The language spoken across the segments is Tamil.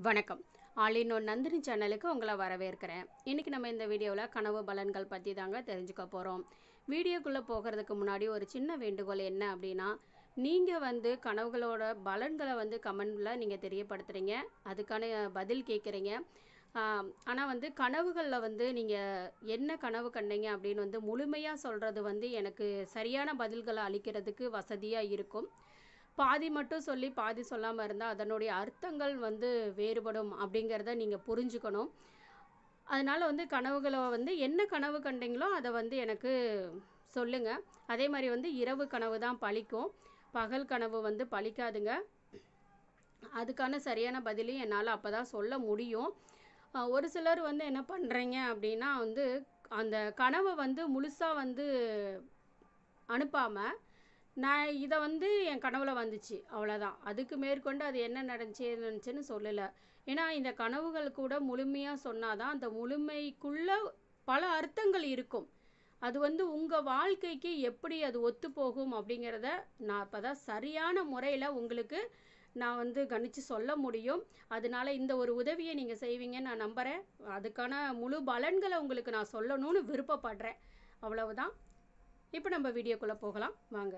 வணக்கம் ஆலினோ நந்தினி சேனலுக்கு உங்களை வரவேற்கிறேன் இன்றைக்கி நம்ம இந்த வீடியோவில் கனவு பலன்கள் பற்றி தாங்க தெரிஞ்சுக்க போகிறோம் வீடியோக்குள்ளே போகிறதுக்கு முன்னாடி ஒரு சின்ன வேண்டுகோள் என்ன அப்படின்னா நீங்கள் வந்து கனவுகளோட பலன்களை வந்து கமெண்டில் நீங்கள் தெரியப்படுத்துகிறீங்க அதுக்கான பதில் கேட்குறீங்க ஆனால் வந்து கனவுகளில் வந்து நீங்கள் என்ன கனவு கண்டீங்க அப்படின்னு வந்து முழுமையாக சொல்கிறது வந்து எனக்கு சரியான பதில்களை அளிக்கிறதுக்கு வசதியாக இருக்கும் பாதி மட்டும் சொல்லி பாதி சொல்லாமல் இருந்தால் அதனுடைய அர்த்தங்கள் வந்து வேறுபடும் அப்படிங்கிறத நீங்கள் புரிஞ்சுக்கணும் அதனால் வந்து கனவுகளை வந்து என்ன கனவு கண்டீங்களோ அதை வந்து எனக்கு சொல்லுங்கள் அதே மாதிரி வந்து இரவு கனவு தான் பழிக்கும் பகல் கனவு வந்து பழிக்காதுங்க அதுக்கான சரியான பதிலையும் என்னால் அப்போ தான் சொல்ல முடியும் அஹ் ஒரு சிலர் வந்து என்ன பண்ணுறீங்க அப்படின்னா வந்து அந்த கனவை வந்து முழுசாக வந்து அனுப்பாமல் நான் இதை வந்து என் கனவுல வந்துச்சு அவ்வளோதான் அதுக்கு மேற்கொண்டு அது என்ன நடந்துச்சு ஏது நடந்துச்சுன்னு சொல்லலை ஏன்னா இந்த கனவுகள் கூட முழுமையாக சொன்னாதான் அந்த முழுமைக்குள்ள பல அர்த்தங்கள் இருக்கும் அது வந்து உங்கள் வாழ்க்கைக்கு எப்படி அது ஒத்து போகும் அப்படிங்கிறத நான் இப்போ தான் சரியான முறையில் உங்களுக்கு நான் வந்து கணிச்சு சொல்ல முடியும் அதனால இந்த ஒரு உதவியை நீங்கள் செய்வீங்கன்னு நான் நம்புகிறேன் அதுக்கான முழு பலன்களை உங்களுக்கு நான் சொல்லணும்னு விருப்பப்படுறேன் அவ்வளவுதான் இப்போ நம்ம வீடியோக்குள்ளே போகலாம் வாங்க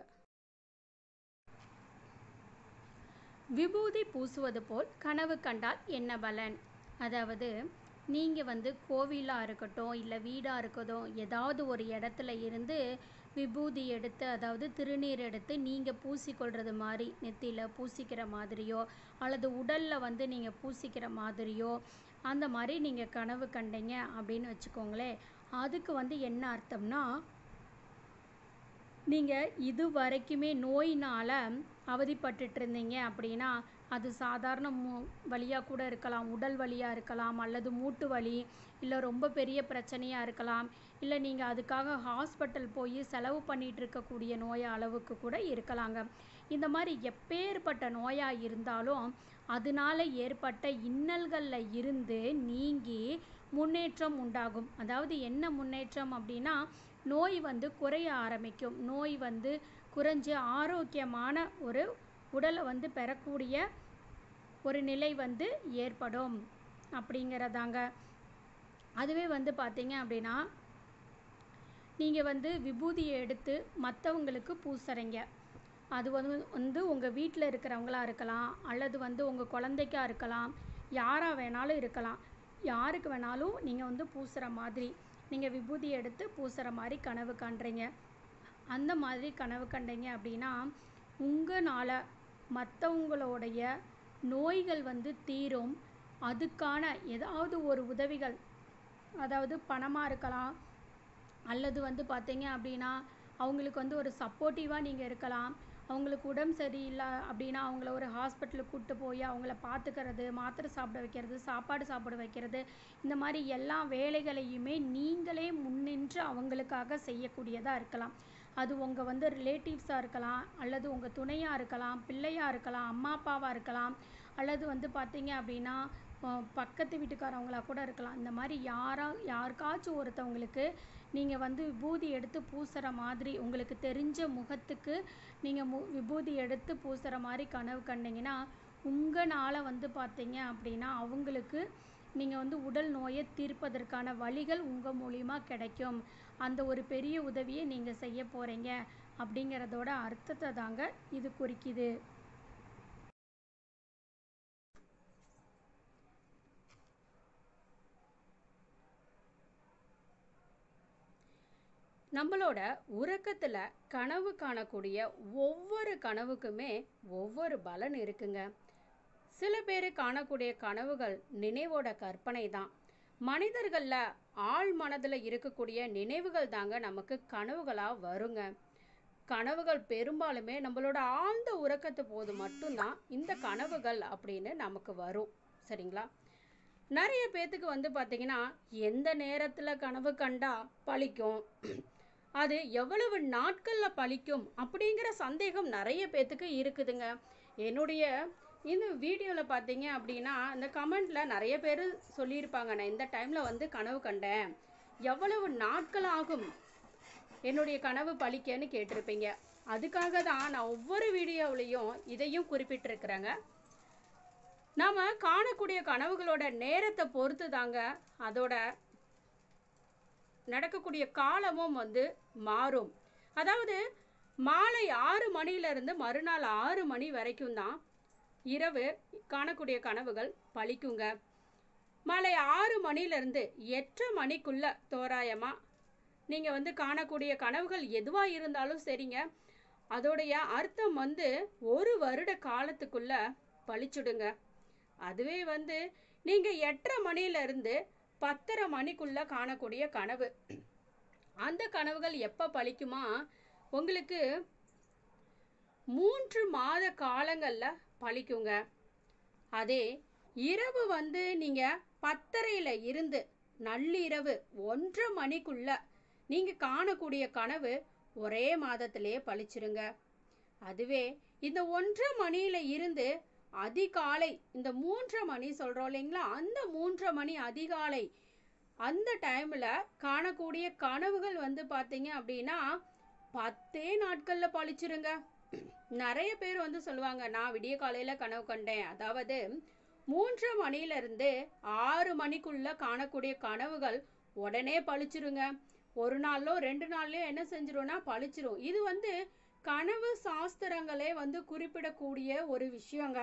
விபூதி பூசுவது போல் கனவு கண்டால் என்ன பலன் அதாவது நீங்கள் வந்து கோவிலாக இருக்கட்டும் இல்லை வீடாக இருக்கட்டும் ஏதாவது ஒரு இடத்துல இருந்து விபூதி எடுத்து அதாவது திருநீர் எடுத்து நீங்கள் பூசிக்கொள்வது மாதிரி நெத்தியில் பூசிக்கிற மாதிரியோ அல்லது உடலில் வந்து நீங்கள் பூசிக்கிற மாதிரியோ அந்த மாதிரி நீங்கள் கனவு கண்டீங்க அப்படின்னு வச்சுக்கோங்களேன் அதுக்கு வந்து என்ன அர்த்தம்னா நீங்கள் இது வரைக்குமே நோயினால் அவதிப்பட்டுட்டு இருந்தீங்க அப்படின்னா அது சாதாரண மூ வலியாக கூட இருக்கலாம் உடல் வலியாக இருக்கலாம் அல்லது மூட்டு வலி இல்லை ரொம்ப பெரிய பிரச்சனையாக இருக்கலாம் இல்லை நீங்கள் அதுக்காக ஹாஸ்பிட்டல் போய் செலவு பண்ணிகிட்டு இருக்கக்கூடிய நோய் அளவுக்கு கூட இருக்கலாங்க இந்த மாதிரி எப்பேற்பட்ட நோயாக இருந்தாலும் அதனால ஏற்பட்ட இன்னல்களில் இருந்து நீங்கி முன்னேற்றம் உண்டாகும் அதாவது என்ன முன்னேற்றம் அப்படின்னா நோய் வந்து குறைய ஆரம்பிக்கும் நோய் வந்து குறைஞ்சு ஆரோக்கியமான ஒரு உடலை வந்து பெறக்கூடிய ஒரு நிலை வந்து ஏற்படும் அப்படிங்கிறதாங்க அதுவே வந்து பார்த்தீங்க அப்படின்னா நீங்கள் வந்து விபூதியை எடுத்து மற்றவங்களுக்கு பூசுறீங்க அது வந்து வந்து உங்கள் வீட்டில் இருக்கிறவங்களா இருக்கலாம் அல்லது வந்து உங்கள் குழந்தைக்கா இருக்கலாம் யாராக வேணாலும் இருக்கலாம் யாருக்கு வேணாலும் நீங்கள் வந்து பூசுகிற மாதிரி நீங்கள் விபூதி எடுத்து பூசுகிற மாதிரி கனவு காண்றீங்க அந்த மாதிரி கனவு கண்டீங்க அப்படின்னா உங்களால் மற்றவங்களுடைய நோய்கள் வந்து தீரும் அதுக்கான ஏதாவது ஒரு உதவிகள் அதாவது பணமாக இருக்கலாம் அல்லது வந்து பார்த்தீங்க அப்படின்னா அவங்களுக்கு வந்து ஒரு சப்போர்ட்டிவாக நீங்கள் இருக்கலாம் அவங்களுக்கு உடம்பு சரியில்லை அப்படின்னா அவங்கள ஒரு ஹாஸ்பிட்டலுக்கு கூப்பிட்டு போய் அவங்கள பார்த்துக்கிறது மாத்திரை சாப்பிட வைக்கிறது சாப்பாடு சாப்பிட வைக்கிறது இந்த மாதிரி எல்லா வேலைகளையுமே நீங்களே முன்னின்று அவங்களுக்காக செய்யக்கூடியதாக இருக்கலாம் அது உங்கள் வந்து ரிலேட்டிவ்ஸாக இருக்கலாம் அல்லது உங்கள் துணையாக இருக்கலாம் பிள்ளையாக இருக்கலாம் அம்மா அப்பாவாக இருக்கலாம் அல்லது வந்து பார்த்தீங்க அப்படின்னா அஹ் பக்கத்து வீட்டுக்காரவங்களா கூட இருக்கலாம் இந்த மாதிரி யாரா யாருக்காச்சும் ஒருத்தவங்களுக்கு நீங்கள் வந்து விபூதி எடுத்து பூசுகிற மாதிரி உங்களுக்கு தெரிஞ்ச முகத்துக்கு நீங்கள் மு விபூதி எடுத்து பூசுகிற மாதிரி கனவு கண்டீங்கன்னா உங்களால் வந்து பார்த்தீங்க அப்படின்னா அவங்களுக்கு நீங்கள் வந்து உடல் நோயை தீர்ப்பதற்கான வழிகள் உங்கள் மூலிமா கிடைக்கும் அந்த ஒரு பெரிய உதவியை நீங்கள் செய்ய போகிறீங்க அப்படிங்கிறதோட அர்த்தத்தை தாங்க இது குறிக்குது நம்மளோட உறக்கத்தில் கனவு காணக்கூடிய ஒவ்வொரு கனவுக்குமே ஒவ்வொரு பலன் இருக்குங்க சில பேர் காணக்கூடிய கனவுகள் நினைவோட கற்பனை தான் மனிதர்களில் ஆழ் மனதில் இருக்கக்கூடிய நினைவுகள் தாங்க நமக்கு கனவுகளாக வருங்க கனவுகள் பெரும்பாலுமே நம்மளோட ஆழ்ந்த உறக்கத்து போது மட்டும்தான் இந்த கனவுகள் அப்படின்னு நமக்கு வரும் சரிங்களா நிறைய பேத்துக்கு வந்து பார்த்தீங்கன்னா எந்த நேரத்தில் கனவு கண்டா பழிக்கும் அது எவ்வளவு நாட்களில் பழிக்கும் அப்படிங்கிற சந்தேகம் நிறைய பேத்துக்கு இருக்குதுங்க என்னுடைய இந்த வீடியோவில் பார்த்தீங்க அப்படின்னா இந்த கமெண்டில் நிறைய பேர் சொல்லியிருப்பாங்க நான் இந்த டைமில் வந்து கனவு கண்டேன் எவ்வளவு நாட்கள் ஆகும் என்னுடைய கனவு பழிக்கன்னு கேட்டிருப்பீங்க அதுக்காக தான் நான் ஒவ்வொரு வீடியோவிலையும் இதையும் குறிப்பிட்டிருக்கிறேங்க நாம் காணக்கூடிய கனவுகளோட நேரத்தை பொறுத்து தாங்க அதோட நடக்கக்கூடிய காலமும் வந்து மாறும் அதாவது மாலை ஆறு மணியிலிருந்து மறுநாள் ஆறு மணி வரைக்கும் தான் இரவு காணக்கூடிய கனவுகள் பழிக்குங்க மாலை ஆறு மணிலேருந்து எட்டு மணிக்குள்ள தோராயமாக நீங்கள் வந்து காணக்கூடிய கனவுகள் எதுவாக இருந்தாலும் சரிங்க அதோடைய அர்த்தம் வந்து ஒரு வருட காலத்துக்குள்ள பழிச்சுடுங்க அதுவே வந்து நீங்கள் எட்டரை மணியிலிருந்து பத்தரை மணிக்குள்ள காணக்கூடிய கனவு அந்த கனவுகள் எப்போ பழிக்குமா உங்களுக்கு மூன்று மாத காலங்களில் பழிக்குங்க அதே இரவு வந்து நீங்கள் பத்தரையில் இருந்து நள்ளிரவு ஒன்றரை மணிக்குள்ள நீங்கள் காணக்கூடிய கனவு ஒரே மாதத்திலே பழிச்சிருங்க அதுவே இந்த ஒன்றரை மணியில இருந்து அதிகாலை இந்த மூன்றரை மணி சொல்கிறோம் இல்லைங்களா அந்த மூன்றரை மணி அதிகாலை அந்த டைமில் காணக்கூடிய கனவுகள் வந்து பார்த்தீங்க அப்படின்னா பத்தே நாட்களில் பழிச்சிருங்க நிறைய பேர் வந்து சொல்லுவாங்க நான் விடிய காலையில் கனவு கண்டேன் அதாவது மூன்று மணியிலிருந்து ஆறு மணிக்குள்ள காணக்கூடிய கனவுகள் உடனே பழிச்சிருங்க ஒரு நாளோ ரெண்டு நாள்லயோ என்ன செஞ்சிரும்னா பழிச்சிரும் இது வந்து கனவு சாஸ்திரங்களே வந்து குறிப்பிடக்கூடிய ஒரு விஷயங்க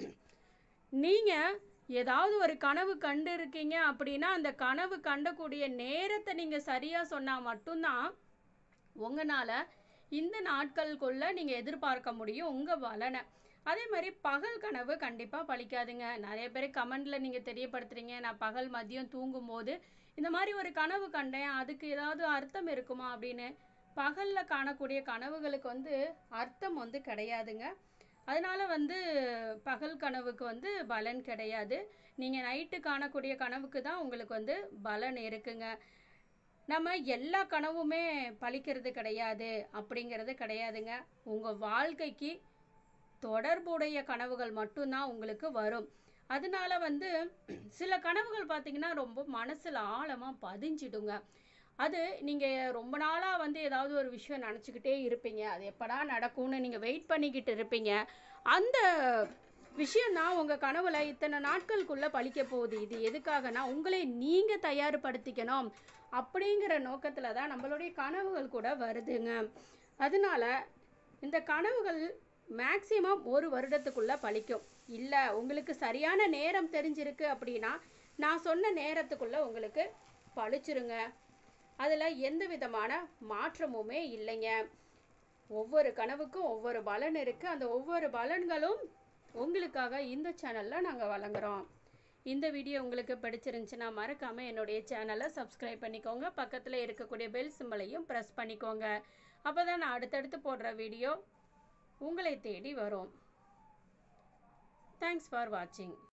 நீங்க ஏதாவது ஒரு கனவு கண்டு இருக்கீங்க அப்படின்னா அந்த கனவு கண்டக்கூடிய நேரத்தை நீங்க சரியா சொன்னா மட்டும்தான் உங்களால இந்த நாட்களுக்குள்ள நீங்க எதிர்பார்க்க முடியும் உங்க பலனை அதே மாதிரி பகல் கனவு கண்டிப்பா பழிக்காதுங்க நிறைய பேர் கமெண்ட்ல நீங்க தெரியப்படுத்துறீங்க நான் பகல் மதியம் தூங்கும் போது இந்த மாதிரி ஒரு கனவு கண்டேன் அதுக்கு ஏதாவது அர்த்தம் இருக்குமா அப்படின்னு பகல்ல காணக்கூடிய கனவுகளுக்கு வந்து அர்த்தம் வந்து கிடையாதுங்க அதனால வந்து பகல் கனவுக்கு வந்து பலன் கிடையாது நீங்கள் நைட்டு காணக்கூடிய கனவுக்கு தான் உங்களுக்கு வந்து பலன் இருக்குங்க நம்ம எல்லா கனவுமே பழிக்கிறது கிடையாது அப்படிங்கிறது கிடையாதுங்க உங்கள் வாழ்க்கைக்கு தொடர்புடைய கனவுகள் மட்டும்தான் உங்களுக்கு வரும் அதனால வந்து சில கனவுகள் பார்த்தீங்கன்னா ரொம்ப மனசில் ஆழமாக பதிஞ்சிடுங்க அது நீங்கள் ரொம்ப நாளாக வந்து ஏதாவது ஒரு விஷயம் நினச்சிக்கிட்டே இருப்பீங்க அது எப்படா நடக்கும்னு நீங்கள் வெயிட் பண்ணிக்கிட்டு இருப்பீங்க அந்த விஷயம்தான் உங்கள் கனவுல இத்தனை நாட்களுக்குள்ளே பழிக்க போகுது இது எதுக்காகனா உங்களை நீங்கள் தயார்படுத்திக்கணும் அப்படிங்கிற நோக்கத்தில் தான் நம்மளுடைய கனவுகள் கூட வருதுங்க அதனால இந்த கனவுகள் மேக்சிமம் ஒரு வருடத்துக்குள்ளே பழிக்கும் இல்லை உங்களுக்கு சரியான நேரம் தெரிஞ்சிருக்கு அப்படின்னா நான் சொன்ன நேரத்துக்குள்ளே உங்களுக்கு பழிச்சிருங்க அதில் எந்த விதமான மாற்றமுமே இல்லைங்க ஒவ்வொரு கனவுக்கும் ஒவ்வொரு பலன் இருக்குது அந்த ஒவ்வொரு பலன்களும் உங்களுக்காக இந்த சேனலில் நாங்கள் வழங்குறோம் இந்த வீடியோ உங்களுக்கு பிடிச்சிருந்துச்சுன்னா மறக்காமல் என்னுடைய சேனலை சப்ஸ்கிரைப் பண்ணிக்கோங்க பக்கத்தில் இருக்கக்கூடிய பெல் சிம்பலையும் ப்ரெஸ் பண்ணிக்கோங்க அப்போ தான் நான் அடுத்தடுத்து போடுற வீடியோ உங்களை தேடி வரும் தேங்க்ஸ் ஃபார் வாட்சிங்